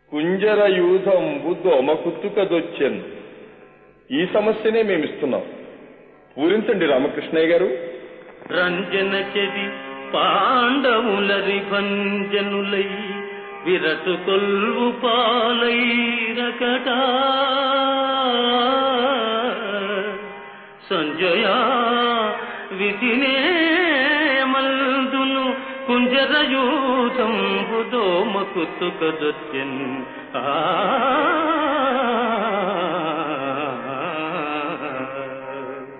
కుంజర యూధంబు దోమ కుత్తుకదొచ్చెన్ ఈ సమస్యనే మేమిస్తున్నాం పూరించండి రామకృష్ణయ్య గారు రంజన చెది పాండవులరి భంజనులై విరటు కొల్వు పాలైరకట సంజయ విధినే మల్దును కుంజరయూథంబు దోమ కుత్తుకదొచ్చెన్ ఆ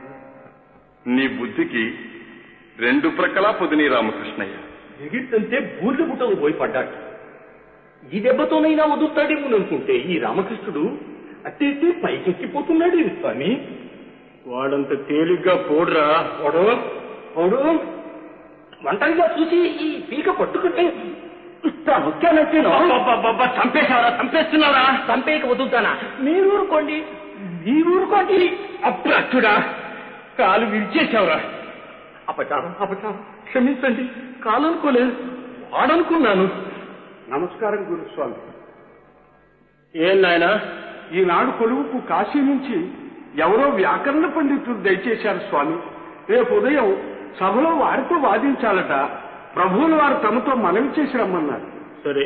నీ బుద్ధికి రెండు ప్రక్కలా పొదిని రామకృష్ణయ్య ఎగిరితంతే బూర్లు పుట్టలు పోయి పడ్డాడు ఈ దెబ్బతోనైనా వదులుతాడేమో అనుకుంటే ఈ రామకృష్ణుడు అట్టే అట్టే పైకెక్కిపోతున్నాడు ఈ స్వామి వాడంత తేలిగ్గా పోడ్రా వాడు వాడు ఒంటరిగా చూసి ఈ పీక పట్టుకుంటే నొక్కానంటేను చంపేశారా చంపేస్తున్నారా చంపేక వదులుతానా మీరు ఊరుకోండి మీరు ఊరుకోండి అప్పుడా కాలు విరిచేశావురా అపచారం అపచారం క్షమించండి కాలనుకోలేదు వాడనుకున్నాను నమస్కారం గురుస్వామి ఏం నాయనా ఈనాడు కొలువుకు కాశీ నుంచి ఎవరో వ్యాకరణ పండితులు దయచేశారు స్వామి రేపు ఉదయం సభలో వారితో వాదించాలట ప్రభువుల వారు తమతో మనవి చేసి రమ్మన్నారు సరే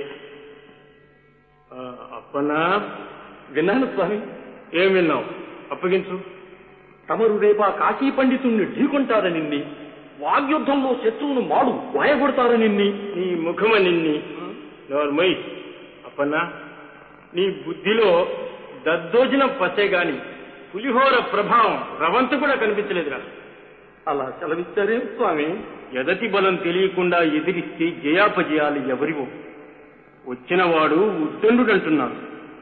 ఆ, అప్పన్నా విన్నాను స్వామి ఏం విన్నావు అప్పగించు తమరు రేపు ఆ కాశీ పండితుణ్ణి ఢీకొంటారనిన్ని వాగ్యుద్ధంలో శత్రువును మాడు వాయగొడతారనిన్ని నీ ముఖమ నిన్ని నోర్మై అప్పన్నా నీ బుద్ధిలో దద్దోజనం పసే గాని పులిహోర ప్రభావం రవంతు కూడా కనిపించలేదురా అలా సెలవిస్తారేం స్వామి ఎదటి బలం తెలియకుండా ఎదిరిస్తే జయాపజయాలు ఎవరివో వచ్చినవాడు ఉద్దండుడంటున్నాడు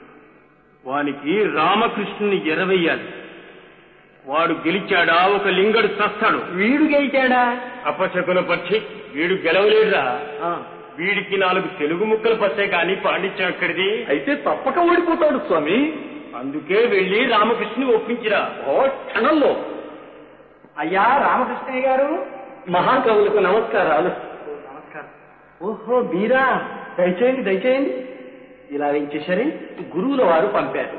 వానికి రామకృష్ణుని ఎరవేయాలి వాడు గెలిచాడా ఒక లింగడు చస్తాడు వీడు గెలిచాడా అపశకున పక్షి వీడు గెలవలేడురా ఆ, వీడికి నాలుగు తెలుగు ముక్కలు పట్టే కానీ పాండిత్యం అక్కడిది అయితే తప్పక ఓడిపోతాడు స్వామి అందుకే వెళ్లి రామకృష్ణుని ఒప్పించిరా ఓ క్షణంలో అయ్యా రామకృష్ణయ్య గారు మహాకవులకు నమస్కారాలు నమస్కారం ఓహో మీరా దయచేయండి దయచేయండి ఇలా వెంచేశారే గురువుల వారు పంపారు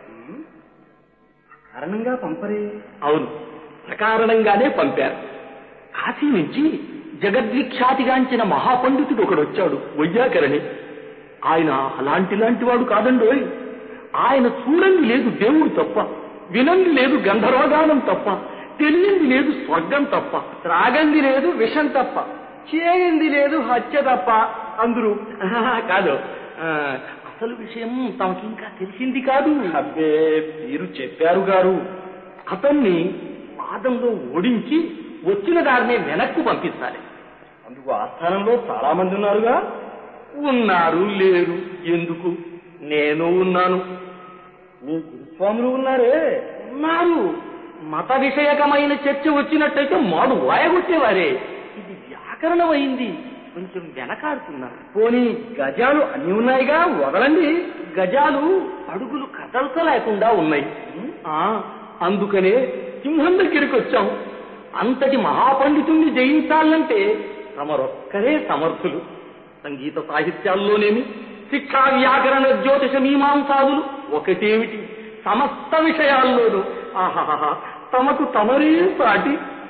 కారణంగా పంపరే అవును సకారణంగానే పంపారు కాశీ నుంచి జగద్విఖ్యాతిగాంచిన మహాపండితుడు ఒకడు వచ్చాడు వయ్యాకరణి ఆయన అలాంటి లాంటి వాడు కాదండోయ్ ఆయన చూడండి లేదు దేవుడు తప్ప వినంది లేదు గంధర్వగానం తప్ప తెలియంది లేదు స్వర్గం తప్ప త్రాగంది లేదు విషం తప్ప చేయంది లేదు హత్య తప్ప అందరూ ఆహా, కాదు ఆ, అసలు విషయం తమకింకా తెలిసింది కాదు అబ్బే మీరు చెప్పారు గారు అతన్ని వాదంలో ఓడించి వచ్చిన దారినే వెనక్కు పంపిస్తాలి అందుకు ఆస్థానంలో చాలా మంది ఉన్నారుగా ఉన్నారు లేరు ఎందుకు నేను ఉన్నాను మీ గురుస్వాములు ఉన్నారే ఉన్నారు మత విషయకమైన చర్చ వచ్చినట్టయితే మాడు వాయగొట్టేవారే ఇది వ్యాకరణం అయింది కొంచెం వెనకాడుతున్నారు పోనీ గజాలు అన్ని ఉన్నాయిగా వదలండి గజాలు అడుగులు కదల్చలేకుండా ఉన్నాయి ఆ అందుకనే సింహం దగ్గరికి వచ్చాం అంతటి మహాపండితుణ్ణి జయించాలంటే తమరొక్కరే సమర్థులు సంగీత సాహిత్యాల్లోనేమి శిక్షా వ్యాకరణ జ్యోతిష మీమాంసాదులు ఒకటేమిటి సమస్త విషయాల్లోనూ ఆహాహా తమకు తమరే సాటి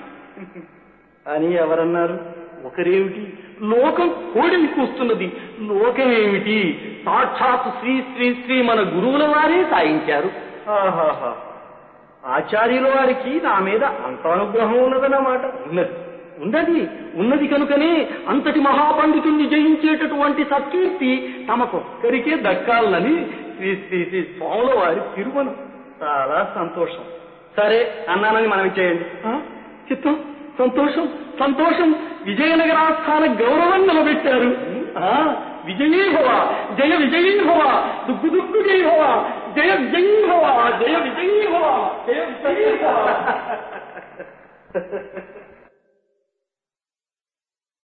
అని ఎవరన్నారు ఒకరేమిటి లోకం కోడిని కూస్తున్నది లోకమేమిటి సాక్షాత్ శ్రీ శ్రీ శ్రీ మన గురువుల వారే సాయించారు ఆహాహా ఆచార్యుల వారికి నా మీద అంత అనుగ్రహం ఉన్నదన్నమాట ఉన్నది ఉన్నది ఉన్నది కనుకనే అంతటి మహాపండితుణ్ణి జయించేటటువంటి సత్కీర్తి తమకొక్కరికే దక్కాలని శ్రీ శ్రీ శ్రీ స్వాముల వారి తిరుమల చాలా సంతోషం సరే అన్నానని మనం చేయండి ఆ, చిత్తం సంతోషం సంతోషం విజయనగరాస్థాన గౌరవం నిలబెట్టారు ఆ, విజయీ భవ జయ విజయీ భవ దుగ్గు దుగ్గు జయ భవ జయ విజయీ భవ జయ విజయీ భవ జయ విజయీ భవ